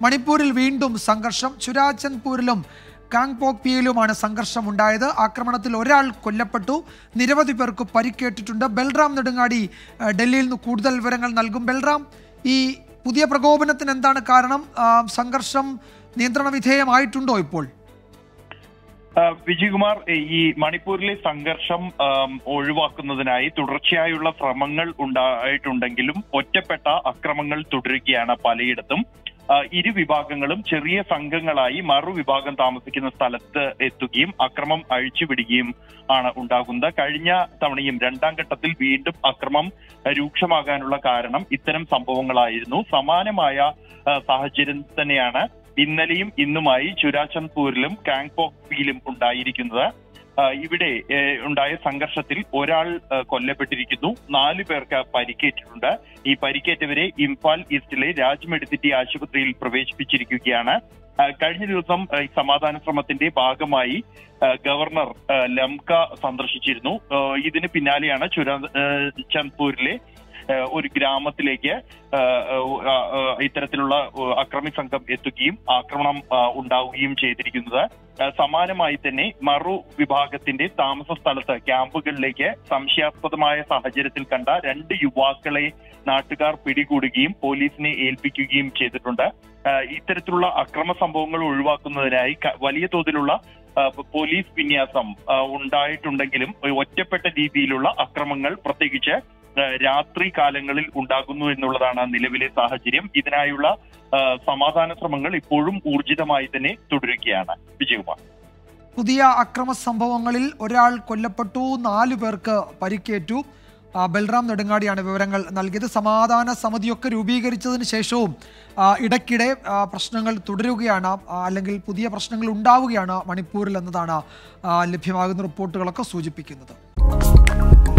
മണിപ്പൂരിൽ വീണ്ടും സംഘർഷം ചുരാചന്ദ്പൂരിലും കാങ്പോക്പിയിലുമാണ് സംഘർഷം ഉണ്ടായത് ആക്രമണത്തിൽ ഒരാൾ കൊല്ലപ്പെട്ടു നിരവധി പേർക്ക് പരിക്കേറ്റിട്ടുണ്ട് ബൽറാം നെടുങ്ങാടി ആ, ഡൽഹിയിൽ നിന്ന് കൂടുതൽ വിവരങ്ങൾ നൽകും ബൽറാം ഈ പുതിയ പ്രകോപനത്തിന് എന്താണ് കാരണം ആ, സംഘർഷം നിയന്ത്രണ വിധേയമായിട്ടുണ്ടോ ഇപ്പോൾ ആ, വിജയകുമാർ ഈ മണിപ്പൂരിലെ സംഘർഷം ആം, ഒഴിവാക്കുന്നതിനായി തുടർച്ചയായുള്ള ശ്രമങ്ങൾ ഉണ്ടായിട്ടുണ്ടെങ്കിലും ഒറ്റപ്പെട്ട അക്രമങ്ങൾ തുടരുകയാണ് പലയിടത്തും ആ, ഇരു വിഭാഗങ്ങളും ചെറിയ സംഘങ്ങളായി മറുവിഭാഗം താമസിക്കുന്ന സ്ഥലത്ത് എത്തുകയും അക്രമം അഴിച്ചുവിടുകയും ആണ് ഉണ്ടാകുന്നത് കഴിഞ്ഞ തവണയും രണ്ടാം ഘട്ടത്തിൽ വീണ്ടും അക്രമം രൂക്ഷമാകാനുള്ള കാരണം ഇത്തരം സംഭവങ്ങളായിരുന്നു സമാനമായ ആ, സാഹചര്യം തന്നെയാണ് ഇന്നലെയും ഇന്നുമായി ചുരാചന്ദ്പൂരിലും കാങ്പോക്പിയിലും ഉണ്ടായിരിക്കുന്നത് ആ, ഇവിടെ ഏ, ഉണ്ടായ സംഘർഷത്തിൽ ഒരാൾ ആ, കൊല്ലപ്പെട്ടിരിക്കുന്നു നാല് പേർക്ക് പരിക്കേറ്റിട്ടുണ്ട് ഈ പരിക്കേറ്റവരെ ഇംഫാൽ ഈസ്റ്റിലെ രാജ് മെഡിസിറ്റി ആശുപത്രിയിൽ പ്രവേശിപ്പിച്ചിരിക്കുകയാണ് ആ, കഴിഞ്ഞ ദിവസം ആ, ഈ സമാധാന ശ്രമത്തിന്റെ ഭാഗമായി ആ, ഗവർണർ ആ, ലംക സന്ദർശിച്ചിരുന്നു ആ, ഇതിന് പിന്നാലെയാണ് ചുരാ ആ, ചന്ദ്പൂരിലെ ആ, ഒരു ഗ്രാമത്തിലേക്ക് ആ, ആ, ആ, ഇത്തരത്തിലുള്ള ആ, അക്രമി സംഘം എത്തുകയും ആക്രമണം ആ, ഉണ്ടാവുകയും ചെയ്തിരിക്കുന്നത് ആ, സമാനമായി തന്നെ മറു വിഭാഗത്തിന്റെ താമസ സ്ഥലത്ത് ക്യാമ്പുകളിലേക്ക് സംശയാസ്പദമായ സാഹചര്യത്തിൽ കണ്ട രണ്ട് യുവാക്കളെ നാട്ടുകാർ പിടികൂടുകയും പോലീസിനെ ഏൽപ്പിക്കുകയും ചെയ്തിട്ടുണ്ട് ആ, ഇത്തരത്തിലുള്ള അക്രമ സംഭവങ്ങൾ ഒഴിവാക്കുന്നതിനായി ക- വലിയ തോതിലുള്ള ആ, പോലീസ് വിന്യാസം ആ, ഉണ്ടായിട്ടുണ്ടെങ്കിലും ഒറ്റപ്പെട്ട രീതിയിലുള്ള അക്രമങ്ങൾ പ്രത്യേകിച്ച് ആ, രാത്രി കാലങ്ങളിൽ ഉണ്ടാകുന്നു എന്നുള്ളതാണ് നിലവിലെ സാഹചര്യം ഇതിനായുള്ള ആ, സമാധാന ശ്രമങ്ങൾ ഇപ്പോഴും ഊർജിതമായി തന്നെ തുടരുകയാണ് വിജയകുമാർ പുതിയ അക്രമ സംഭവങ്ങളിൽ ഒരാൾ കൊല്ലപ്പെട്ടു നാലു പേർക്ക് പരിക്കേറ്റു ആ, ബൽറാം നെടുങ്ങാടിയാണ് വിവരങ്ങൾ നൽകിയത് സമാധാന സമിതിയൊക്കെ രൂപീകരിച്ചതിന് ശേഷവും ആ, ഇടയ്ക്കിടെ ആ, പ്രശ്നങ്ങൾ തുടരുകയാണ് ആ, അല്ലെങ്കിൽ പുതിയ പ്രശ്നങ്ങൾ ഉണ്ടാവുകയാണ് മണിപ്പൂരിൽ എന്നതാണ് ആ, ലഭ്യമാകുന്ന റിപ്പോർട്ടുകളൊക്കെ സൂചിപ്പിക്കുന്നത്